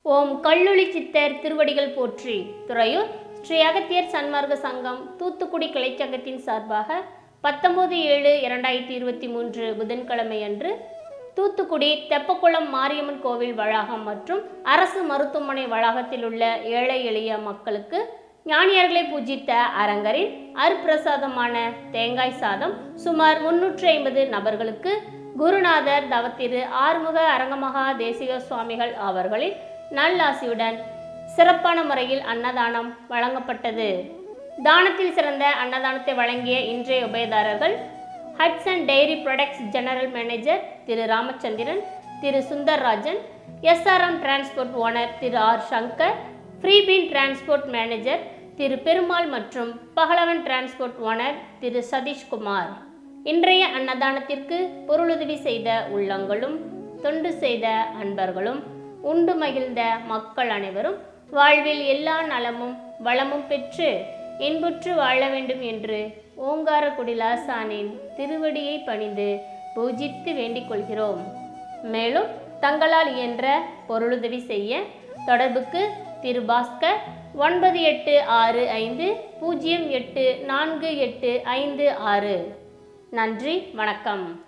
ஓம் கல்லொளி சித்தர் திருவடிகள் போற்றி துறையூர் ஸ்ரீ அகத்தியர் சன்மார்க்க சங்கம் தூத்துக்குடி கிளைச்சங்கத்தின் சார்பாக பத்தொன்பது ஏழு இரண்டாயிரத்தி இருபத்தி மூன்று புதன்கிழமை அன்று தூத்துக்குடி தெப்பக்குளம் மாரியம்மன் கோவில் வளாகம் மற்றும் அரசு மருத்துவமனை வளாகத்தில் உள்ள ஏழை எளிய மக்களுக்கு ஞானியர்களை பூஜித்த அரங்கரின் அருப்பிரசாதமான தேங்காய் சாதம் சுமார் முன்னூற்றி ஐம்பது நபர்களுக்கு குருநாதர் தவத்திரு ஆறுமுக அரங்கமகா தேசிக சுவாமிகள் அவர்களின் நல்லாசியுடன் சிறப்பான முறையில் அன்னதானம் வழங்கப்பட்டது தானத்தில் சிறந்த அன்னதானத்தை வழங்கிய இன்றைய உபயதாரர்கள் Hatsun dairy products general manager திரு ராமச்சந்திரன் திரு சுந்தர்ராஜன் எஸ்ஆர்எம் டிரான்ஸ்போர்ட் ஓனர் திரு ஆர் சங்கர் ஃப்ரீபீன் டிரான்ஸ்போர்ட் மேனேஜர் திரு பெருமாள் மற்றும் பகலவன் டிரான்ஸ்போர்ட் ஓனர் திரு சதீஷ்குமார் இன்றைய அன்னதானத்திற்கு பொருளுதவி செய்த உள்ளங்களும் தொண்டு செய்த அன்பர்களும் உண்டு மகிழ்ந்த மக்கள் அனைவரும் வாழ்வில் எல்லா நலமும் வளமும் பெற்று இன்புற்று வாழ வேண்டும் என்று ஓங்கார குடிலாசானின் திருவடியை பணிந்து பூஜித்து வேண்டிக் கொள்கிறோம் மேலும் தங்களால் இயன்ற பொருளுதவி செய்ய தொடர்புக்கு திரு பாஸ்கர் ஒன்பது எட்டு ஆறு ஐந்து பூஜ்ஜியம் எட்டு நான்கு எட்டு ஐந்து ஆறு நன்றி வணக்கம்